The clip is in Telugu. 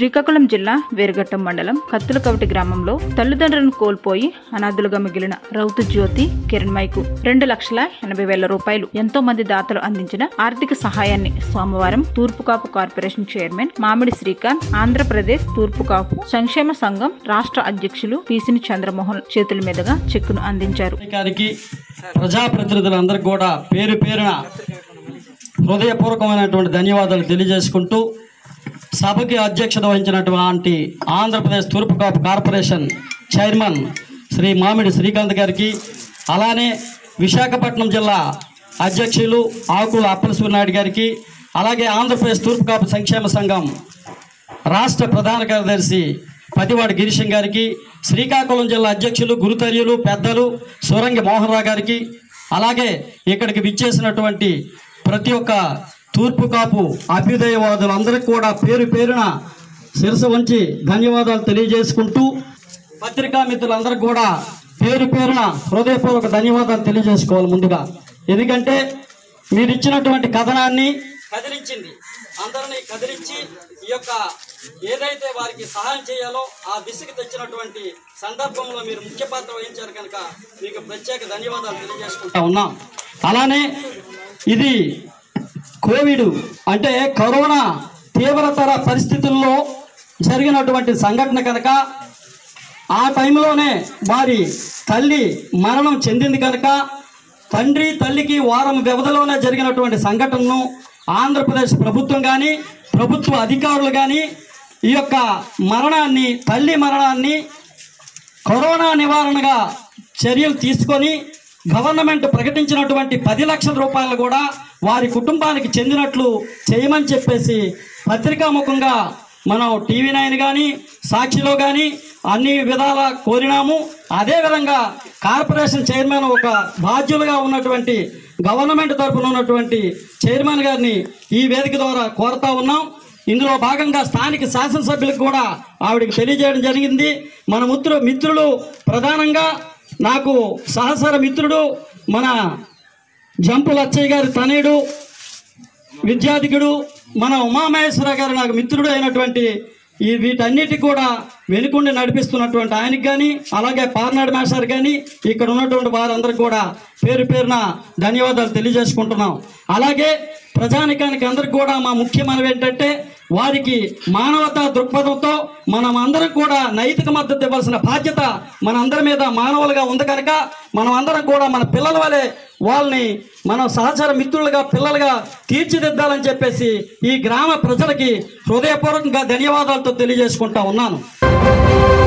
శ్రీకాకుళం జిల్లా వేరుగట్టం మండలం కత్తులకవటి గ్రామంలో తల్లిదండ్రులను కోల్పోయి అనాథులుగా మిగిలిన రౌతు జ్యోతి కిరణ్మయ్కు రెండు లక్షల ఎనభై వేల రూపాయలు ఎంతో మంది దాతలు అందించిన ఆర్థిక సహాయాన్ని సోమవారం తూర్పుకాపు కార్పొరేషన్ చైర్మన్ మామిడి శ్రీకాంత్ ఆంధ్రప్రదేశ్ తూర్పుకాపు సంక్షేమ సంఘం రాష్ట్ర అధ్యక్షులు పీసిని చంద్రమోహన్ చేతుల మీదుగా చెక్కును అందించారు గారికి ప్రజాప్రతినిధులందరికీ కూడా పేరు పేరున హృదయపూర్వకమైనటువంటి ధన్యవాదాలు తెలియజేసుకుంటూ సభకి అధ్యక్షత వహించినటువంటి ఆంధ్రప్రదేశ్ తూర్పు కాపు కార్పొరేషన్ చైర్మన్ శ్రీ మామిడి శ్రీకాంత్ గారికి అలానే విశాఖపట్నం జిల్లా అధ్యక్షులు ఆకుల అప్పలసూరి గారికి అలాగే ఆంధ్రప్రదేశ్ తూర్పు కాపు సంక్షేమ సంఘం రాష్ట్ర ప్రధాన కార్యదర్శి పతివాడి గిరీశం గారికి శ్రీకాకుళం జిల్లా అధ్యక్షులు గురుతర్యులు పెద్దలు సూరంగి మోహన్ రావు గారికి అలాగే ఇక్కడికి విచ్చేసినటువంటి ప్రతి ఒక్క తూర్పు కాపు అభ్యుదయవాదులందరికీ కూడా పేరు పేరున శిరస వంచి ధన్యవాదాలు తెలియజేసుకుంటూ పత్రికా మిత్రులందరికీ కూడా పేరు పేరున హృదయపూర్వక ధన్యవాదాలు తెలియజేసుకోవాలి ముందుగా ఎందుకంటే మీరు ఇచ్చినటువంటి కథనాన్ని కదిలించింది అందరినీ కదిలించి ఈ యొక్క ఏదైతే వారికి సహాయం చేయాలో ఆ దిశకు తెచ్చినటువంటి సందర్భంలో మీరు ముఖ్య పాత్ర వహించారు కనుక మీకు ప్రత్యేక ధన్యవాదాలు తెలియజేసుకుంటా ఉన్నాం అలానే ఇది కోవిడ్ అంటే కరోనా తీవ్రతర పరిస్థితుల్లో జరిగినటువంటి సంఘటన కనుక ఆ టైంలోనే వారి తల్లి మరణం చెందింది కనుక తండ్రి తల్లికి వారం వ్యవధిలోనే జరిగినటువంటి సంఘటనను ఆంధ్రప్రదేశ్ ప్రభుత్వం కానీ ప్రభుత్వ అధికారులు కానీ ఈ యొక్క మరణాన్ని తల్లి మరణాన్ని కరోనా నివారణగా చర్యలు తీసుకొని గవర్నమెంట్ ప్రకటించినటువంటి పది లక్షల రూపాయలు కూడా వారి కుటుంబానికి చెందినట్లు చేయమని చెప్పేసి పత్రికాముఖంగా మనం టీవీ నైన్ కానీ సాక్షిలో కానీ అన్ని విధాల కోరినాము అదేవిధంగా కార్పొరేషన్ చైర్మన్ ఒక బాధ్యులుగా ఉన్నటువంటి గవర్నమెంట్ తరఫున ఉన్నటువంటి చైర్మన్ గారిని ఈ వేదిక ద్వారా కోరుతా ఉన్నాం ఇందులో భాగంగా స్థానిక శాసనసభ్యులకు కూడా ఆవిడకి తెలియజేయడం జరిగింది మన మిత్రు మిత్రులు ప్రధానంగా నాకు సహసర మిత్రుడు మన జంపు లచ్చయ్య గారి తనయుడు విద్యాధికుడు మన ఉమామహేశ్వర గారు నాకు మిత్రుడు అయినటువంటి ఈ వీటన్నిటి కూడా వెనుకుండి నడిపిస్తున్నటువంటి ఆయనకి కానీ అలాగే పార్నాడు మేషారు కానీ ఇక్కడ ఉన్నటువంటి వారందరికీ కూడా పేరు పేరున ధన్యవాదాలు తెలియజేసుకుంటున్నాం అలాగే ప్రజానికానికి అందరికి కూడా మా ముఖ్యమైనవి ఏంటంటే వారికి మానవతా దృక్పథంతో మనం అందరం కూడా నైతిక మద్దతు ఇవ్వాల్సిన బాధ్యత మన అందరి మీద మానవులుగా ఉంది కనుక మనం అందరం కూడా మన పిల్లల వలె వాళ్ళని మనం సహచర మిత్రులుగా పిల్లలుగా తీర్చిదిద్దాలని చెప్పేసి ఈ గ్రామ ప్రజలకి హృదయపూర్వకంగా ధన్యవాదాలతో తెలియజేసుకుంటా ఉన్నాను